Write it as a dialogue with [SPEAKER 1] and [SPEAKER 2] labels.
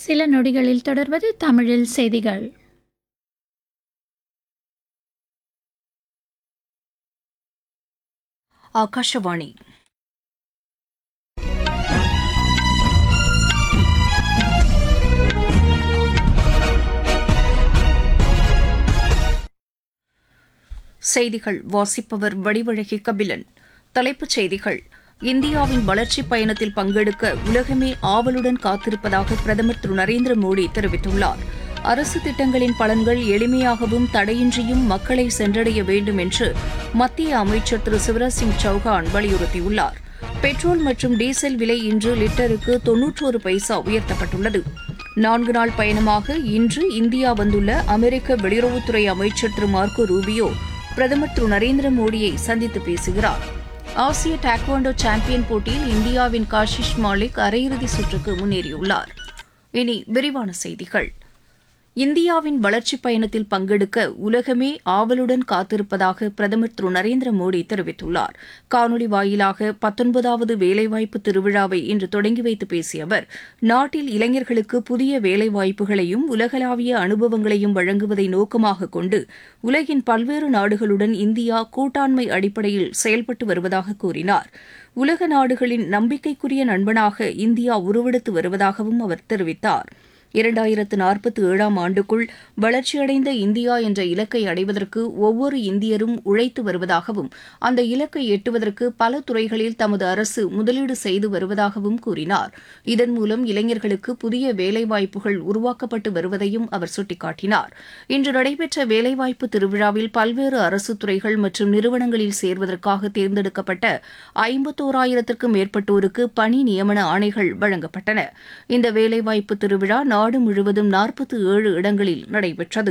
[SPEAKER 1] சில நொடிகளில் தொடர்வது தமிழில் செய்திகள்
[SPEAKER 2] ಆಕಾಶವಾಣಿ செய்திகள் வாசிப்பவர் வடிவழகி கபிலன் தலைப்புச் செய்திகள் இந்தியாவின் வளர்ச்சிப் பயணத்தில் பங்கெடுக்க உலகமே ஆவலுடன் காத்திருப்பதாக பிரதமர் திரு நரேந்திர மோடி தெரிவித்துள்ளார் அரசு திட்டங்களின் பலன்கள் எளிமையாகவும் தடையின்றியும் மக்களை சென்றடைய வேண்டும் என்று மத்திய அமைச்சர் திரு சிவராஜ் சிங் சௌஹான் வலியுறுத்தியுள்ளார் பெட்ரோல் மற்றும் டீசல் விலை இன்று லிட்டருக்கு தொன்னூற்றோரு பைசா உயர்த்தப்பட்டுள்ளது நான்கு நாள் பயணமாக இன்று இந்தியா வந்துள்ள அமெரிக்க வெளியுறவுத்துறை அமைச்சர் திரு மார்க்கோ ரூபியோ பிரதமர் திரு நரேந்திர மோடியை சந்தித்து பேசுகிறார் ஆசிய டாக்வாண்டோ சாம்பியன் போட்டியில் இந்தியாவின் காஷிஷ் மாலிக் அரையிறுதி சுற்றுக்கு முன்னேறியுள்ளார் இனி விரிவான செய்திகள் இந்தியாவின் வளர்ச்சிப் பயணத்தில் பங்கெடுக்க உலகமே ஆவலுடன் காத்திருப்பதாக பிரதமர் திரு நரேந்திர மோடி தெரிவித்துள்ளார் காணொலி வாயிலாக பத்தொன்பதாவது வேலைவாய்ப்பு திருவிழாவை இன்று தொடங்கி வைத்து பேசிய அவர் நாட்டில் இளைஞர்களுக்கு புதிய வேலைவாய்ப்புகளையும் உலகளாவிய அனுபவங்களையும் வழங்குவதை நோக்கமாக கொண்டு உலகின் பல்வேறு நாடுகளுடன் இந்தியா கூட்டாண்மை அடிப்படையில் செயல்பட்டு வருவதாக கூறினார் உலக நாடுகளின் நம்பிக்கைக்குரிய நண்பனாக இந்தியா உருவெடுத்து வருவதாகவும் அவர் தெரிவித்தார் இரண்டாயிரத்து நாற்பத்தி ஏழாம் ஆண்டுக்குள் வளர்ச்சியடைந்த இந்தியா என்ற இலக்கை அடைவதற்கு ஒவ்வொரு இந்தியரும் உழைத்து வருவதாகவும் அந்த இலக்கை எட்டுவதற்கு பல துறைகளில் தமது அரசு முதலீடு செய்து வருவதாகவும் கூறினார் இதன் மூலம் இளைஞர்களுக்கு புதிய வேலைவாய்ப்புகள் உருவாக்கப்பட்டு வருவதையும் அவர் சுட்டிக்காட்டினார் இன்று நடைபெற்ற வேலைவாய்ப்பு திருவிழாவில் பல்வேறு அரசு துறைகள் மற்றும் நிறுவனங்களில் சேர்வதற்காக தேர்ந்தெடுக்கப்பட்ட ஐம்பத்தோராயிரத்திற்கும் மேற்பட்டோருக்கு பணி நியமன ஆணைகள் வழங்கப்பட்டன இந்த வேலைவாய்ப்பு திருவிழா நாடு முழுவதும் நாற்பத்தி ஏழு இடங்களில் நடைபெற்றது